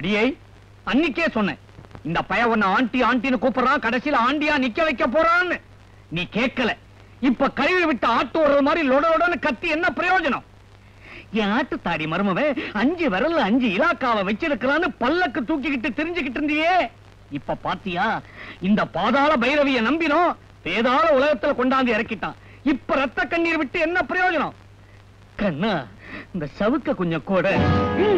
அடியே அன்னிக்கே சொன்னேன் இந்த பையன் உன்னை ஆண்டி ஆண்டின்னு கூப்பிடுறான் கடைசியில ஆண்டியா நிக்க வைக்க போறான்னு நீ கேட்கல இப்ப கழுவி விட்டு ஆட்டு ஓடுறது மாதிரி லொட லொடன்னு கத்தி என்ன பிரயோஜனம் என் ஆட்டு தாடி மருமவன் அஞ்சு விரல்ல அஞ்சு இலாக்காவை வச்சிருக்கிறான்னு பல்லக்கு தூக்கிக்கிட்டு தெரிஞ்சுக்கிட்டு இருந்தியே இப்ப பாத்தியா இந்த பாதாள பைரவிய நம்பினோம் வேதாள உலகத்துல கொண்டாந்து இறக்கிட்டான் இப்ப ரத்த கண்ணீர் விட்டு என்ன பிரயோஜனம் கண்ணா இந்த சவுக்க கொஞ்சம் கூட ம்.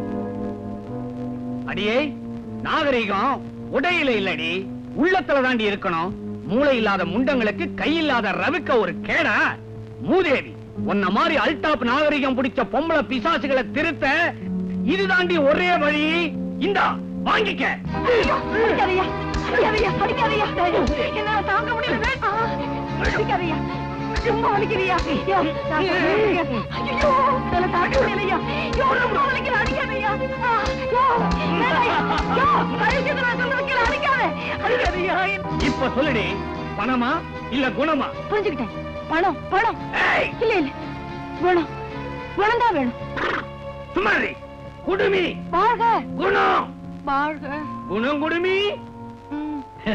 அடியே நாகரிகம் உடையில இல்லடி உள்ளத்துல தாண்டி இருக்கணும் மூளை இல்லாத முண்டங்களுக்கு கை இல்லாத ரவிக்க ஒரு கேடா மூதேவி உன்ன மாதிரி அல்டாப் நாகரிகம் பிடிச்ச பொம்பளை பிசாசுகளை திருத்த இது தாண்டி ஒரே வழி இந்தா வாங்கிக்க அடிக்காதய்யா, அடிக்காதய்யா, அடிக்காதய்யா. என்னால தாங்க முடியல. ஆ, அடிக்காதய்யா. ரொம்ப வலிக்குதுய்யா. ஐயோ, நான் சொல்றேன். ஐயோ, என்னால தாங்க முடியலையா. ஐயோ, ரொம்ப வலிக்குது, அடிக்காதய்யா. ஆ, ஐயோ, வேணாய்யா. ஐயோ, தயவுசெய்து நான் சொல்றதை கேளு, அடிக்காத. அடிக்காதய்யா. இப்ப சொல்லுடி பணமா இல்ல குணமா புரிஞ்சுக்கிட்டேன் பணம் பணம் ஏய், இல்ல இல்ல குணம் குணம் தான் வேணும் சும்மா இரு. குடுமி வாழ்க குணம் வாழ்க குணம் குடுமி ம்.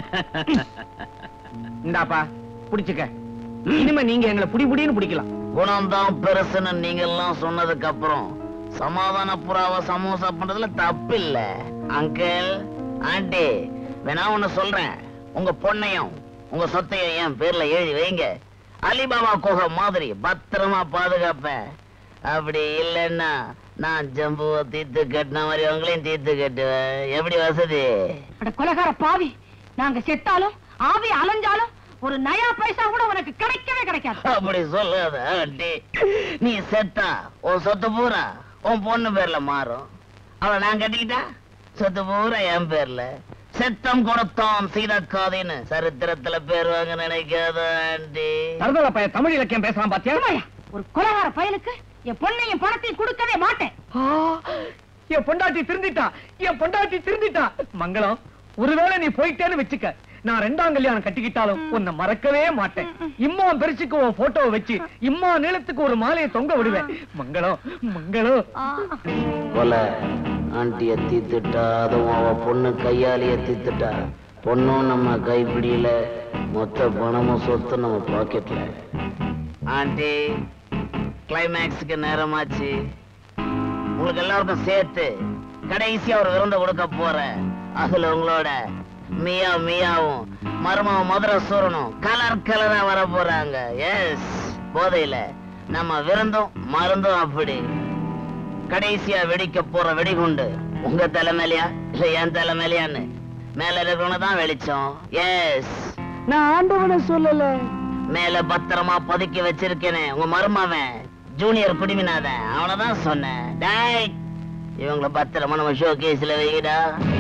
இந்தாப்பா புடிச்சுக்க இனிமே நீங்க எங்களை புடி புடின்னு பிடிக்கலாம் குணம்தான் பெருசுன்னு நீங்க எல்லாம் சொன்னதுக்கு அப்புறம் சமாதான புறாவை சமோசா பண்றதுல தப்பு இல்ல அங்கிள் ஆண்டி வேணா ஒண்ணு சொல்றேன் உங்க பொண்ணையும் உங்க சொத்தையும் என் பேர்ல எழுதி வைங்க அலிபாபா குகை மாதிரி பத்திரமா பாதுகாப்பேன் அப்படி இல்லைன்னா நான் ஜம்புவை தீர்த்து கட்டின மாதிரி உங்களையும் தீர்த்து கட்டுவேன் எப்படி வசதி அட கொலகார பாவி நாங்க செத்தாலும் ஆவி அலைஞ்சாலும் ஒரு நயா பைசா கூட உனக்கு கிடைக்கவே கிடைக்காது அப்படி சொல்லாத ஆண்டி நீ செத்தா உன் சொத்து பூரா உன் பொண்ணு பேர்ல மாறும் அவளை நான் கட்டிக்கிட்டா சொத்து பூரா என் பேர்ல செத்தம் கொடுத்தோம் சீதக்காதின்னு சரித்திரத்துல பேர் வாங்க நினைக்காத ஆண்டி தருதல பையன் தமிழ் இலக்கியம் பேசலாம் பாத்தியா ஏம்மாய்யா, ஒரு கொலகார பயலுக்கு என் பொண்ணையும் பணத்தையும் கொடுக்கவே மாட்டேன் ஆ, என் பொண்டாட்டி திருந்திட்டா என் பொண்டாட்டி திருந்திட்டா மங்களம் ஒருவேளை நீ போயிட்டேன்னு வச்சுக்க நான் ரெண்டாம் கல்யாணம் கட்டிக்கிட்டாலும் உன்னை மறக்கவே மாட்டேன் இம்மா பெருசுக்கு உன் போட்டோவை வச்சு இம்மா நீளத்துக்கு ஒரு மாலையை தொங்க விடுவேன் மங்களம் மங்களம் ஆ, கொலை ஆண்டிய தீத்துட்டா அதுவும் அவ பொண்ணு கையாலேயே தீத்துட்டா பொண்ணும் நம்ம கைப்பிடியில மொத்த பணமும் சொத்து நம்ம பாக்கெட்ல ஆண்டி கிளைமேக்ஸுக்கு நேரமாச்சு உங்களுக்கு எல்லாருக்கும் சேர்த்து கடைசியா ஒரு விருந்த கொடுக்க போறேன் அதுல உங்களோட மியா மியாவும் மருமக மதுரை சூரனும் கலர் கலரா வர போறாங்க எஸ் போதையில நம்ம விருந்தும் மருந்தும் அப்படி கடைசியா வெடிக்க போற வெடிகுண்டு உங்க தலைமையிலயா இல்ல என் தலைமையிலயான்னு மேல இருக்கவன தான் வெளிச்சம் எஸ் நான் ஆண்டவனை சொல்லல மேல பத்திரமா பதுக்கி வச்சிருக்கேனே உங்க மருமவன் ஜூனியர் குடிமினாதன் அவனதான் சொன்னேன் டேய் இவங்கள பத்திரமா நம்ம ஷோ கேஸ்ல வைடா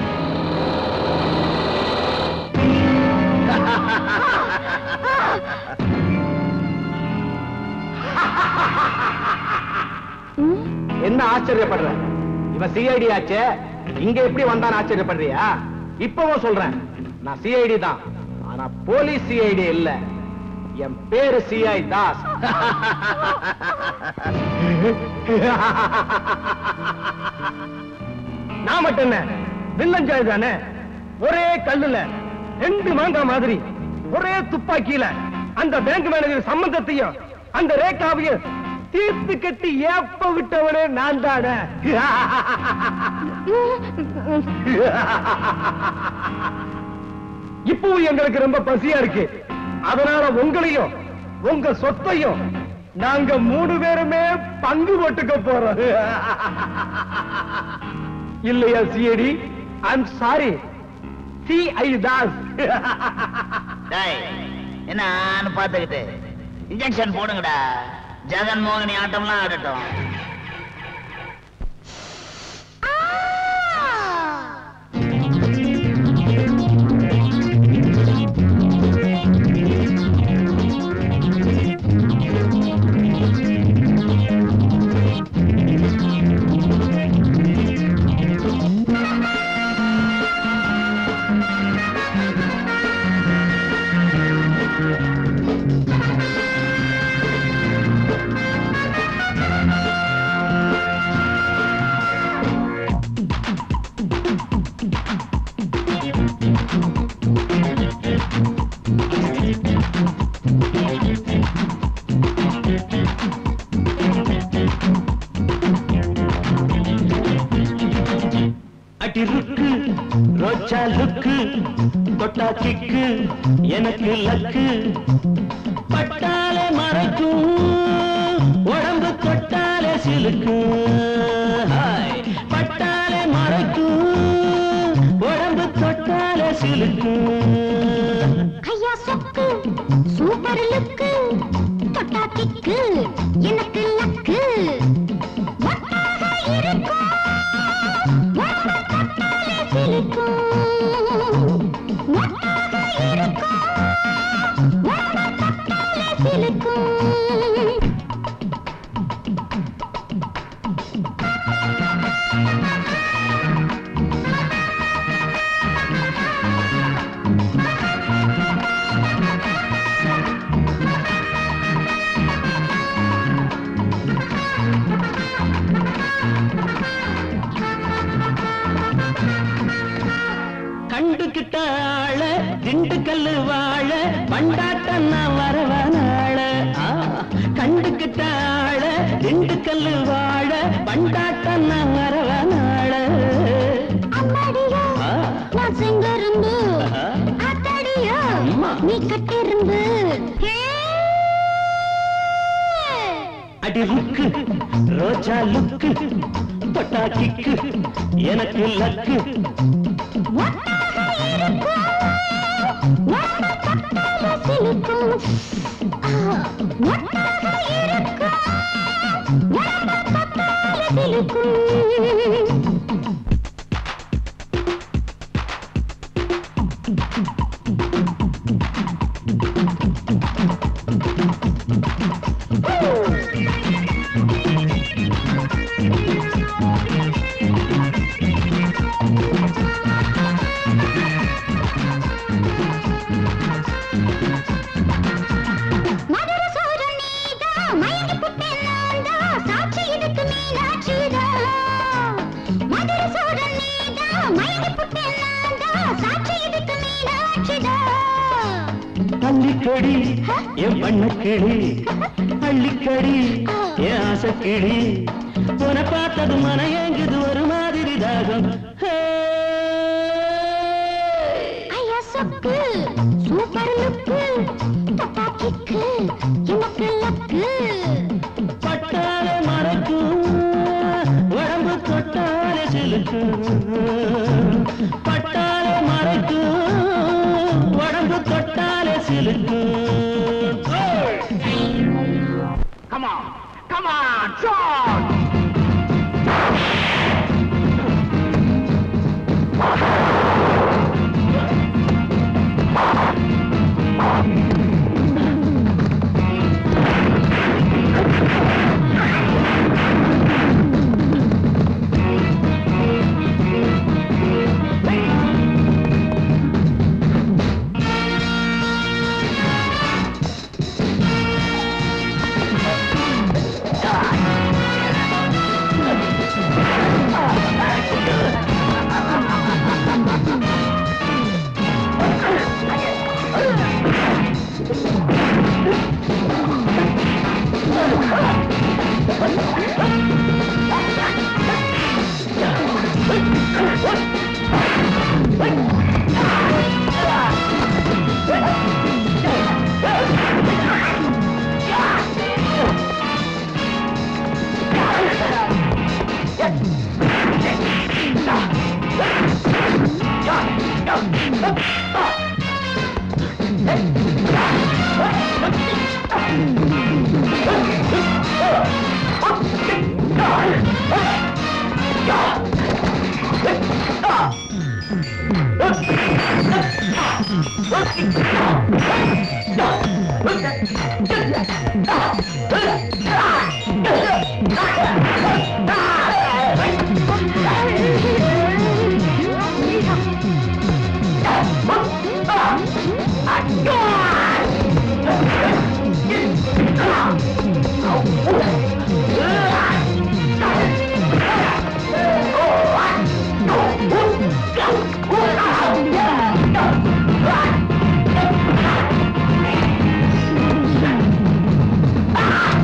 என்ன ஆச்சரியப்படுற இவன் சிஐடி ஆச்சே இங்க எப்படி வந்தான் ஆச்சரியப்படுறியா இப்பவும் சொல்றேன் நான் சிஐடி தான் ஆனா போலீஸ் சிஐடி இல்ல என் பேரு சிஐ தாஸ் நான் மட்டும் என்ன வில்லஞ்சாய் தானே ஒரே கல்லுல ரெண்டு மாங்காய் மாதிரி ஒரே துப்பாக்கியில அந்த பேங்க் மேனேஜர் சம்பந்தத்தையும் அந்த ரேகாவையும் தீர்த்து கட்டி ஏப்ப விட்டவனே நான் தானே இப்பவும் எங்களுக்கு ரொம்ப பசியா இருக்கு அதனால உங்களையும் உங்க சொத்தையும் நாங்க மூணு பேருமே பங்கு போட்டுக்க போறோம் இல்லையா CID I'm sorry C I Das டேய் என்னன்னு பாத்துக்கிட்டு இன்ஜெக்ஷன் போடுங்கடா ஜெகன் மோகினி ஆட்டம்லாம் ஆடட்டும் அடி ருக்கு ரோச்சா லுக்கு தொட்டா கிக்கு எனக்கு லக்கு பட்டாலே மறைக்கும் உடம்பு தொட்டாலே சிலுக்கும் ஹாய். பட்டாலே மறைக்கும் உடம்பு தொட்டாலே சிலுக்கும் ஐயா சொக்கு சூப்பர் லுக்கு தொட்டா கிக்கு எனக்கு லக்கு ஒட்டாக இருக்கும் உடம்பு தொட்டாலே சிலிக்கும் ஒட்டாக இருக்கும் உடம்பு தொட்டாலே சிலிக்கும் கண்டுகிட்ட ஆள திண்டுக்கல்லு வாழ பண்டாட்டம் நான் வரவனாள கண்டுகிட்ட ஆள திண்டுக்கல்லு வாழ பண்டாட்டம் நான் வரவனாள அம்மாடியோ ஆ. நான் செங்கரும்பு ஆஹா. ஆத்தாடியோ அம்மா. நீ கட்டிரும்பு அடி ருக்கு ரோஜா லுக்கு தொட்டா கிக்கு எனக்கு லக்கு ஒட்டாக இருக்கும் உடம்பு தொட்டாலே சிலிக்கும் ஆ, ஒட்டாக இருக்கும் உடம்பு தொட்டாலே சிலிக்கும் மதுர சோழ நீதா மயங்கி புட்டேன் நான்தா சாட்சி இதுக்கு மீனாட்சிதா மதுர சோழ நீதா மயங்கி புட்டேன் நான்தா சாட்சி இதுக்கு மீனாட்சிதா அள்ளிக்கடி என் பண்ணக்கிளி அள்ளிக்கடி என் ஆசக்கிளி உன பார்த்தது மன ஏங்குது ஒரு மாதிரி தாகம் ஹே. ஐயா சொக்கு சூப்பர் லுக்கு தொட்டா கிக்கு எனக்கு லக்கு பட்டாலே மறைக்கும் உடம்பு தொட்டாலே சிலுக்கு பட்டாலே மறைக்கும் உடம்பு தொட்டாலே சிலுக்கு Come on, come on, charge! ஆ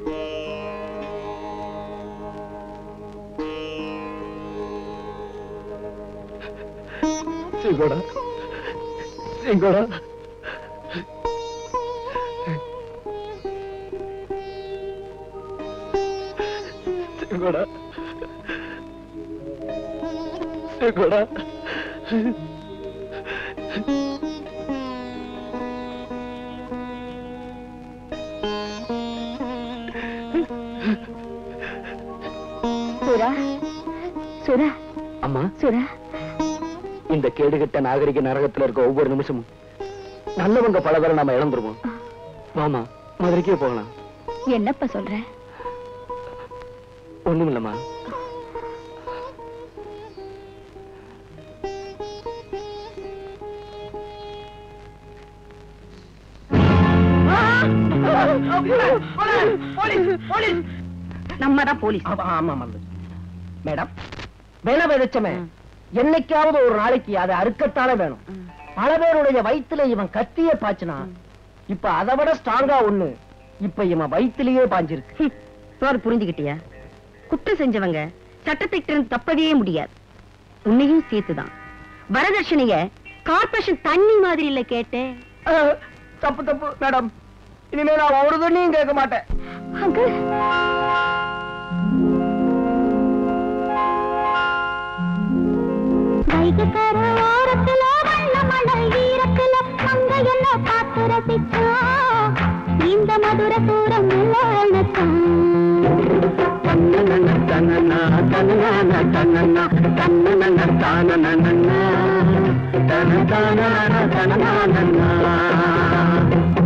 சிங்கோடா சிங்கோடா சிங்கோடா சிங்கோடா சுரா சுரா அம்மா சுரா இந்த கேடுகட்ட நாகரிக நரகத்துல இருக்க ஒவ்வொரு நிமிஷமும் நல்லவங்க பல பேரை நாம இழந்துருவோம் வாமா மதுரைக்கே போகலாம் என்னப்பா சொல்ற ஒண்ணும் இல்லம்மா நம்ம தான் போலீஸ் ஆமா மேடம் விலை விதைச்சமே என்னைக்காவது ஒரு நாளைக்கு அதை அறுக்கத்தானே வேணும் பல பேருடைய வயித்துல இவன் கத்தியே பாய்ச்சினா இப்ப அதை விட ஸ்ட்ராங்கா ஒண்ணு இப்ப இவன் வயித்திலேயே பாஞ்சிருக்கு சோறு புரிஞ்சுக்கிட்டியா குற்றம் செஞ்சவங்க சட்டத்திட்ட இருந்து தப்பவே முடியாது உன்னையும் சேர்த்துதான் வரதட்சணைய கார்பரேஷன் தண்ணி மாதிரி இல்ல கேட்டேன் அஹ், தப்பு தப்பு மேடம் இனிமே நான் ஒரு தண்ணியும் கேட்க மாட்டேன் அங்கிள் வைகக்கர ஓரத்துல வண்ண மணல் வீரத்துல அங்க என்ன பார்த்து ரசிச்சோம் இந்த மதுர தூரம் நிலவணக்கம் தன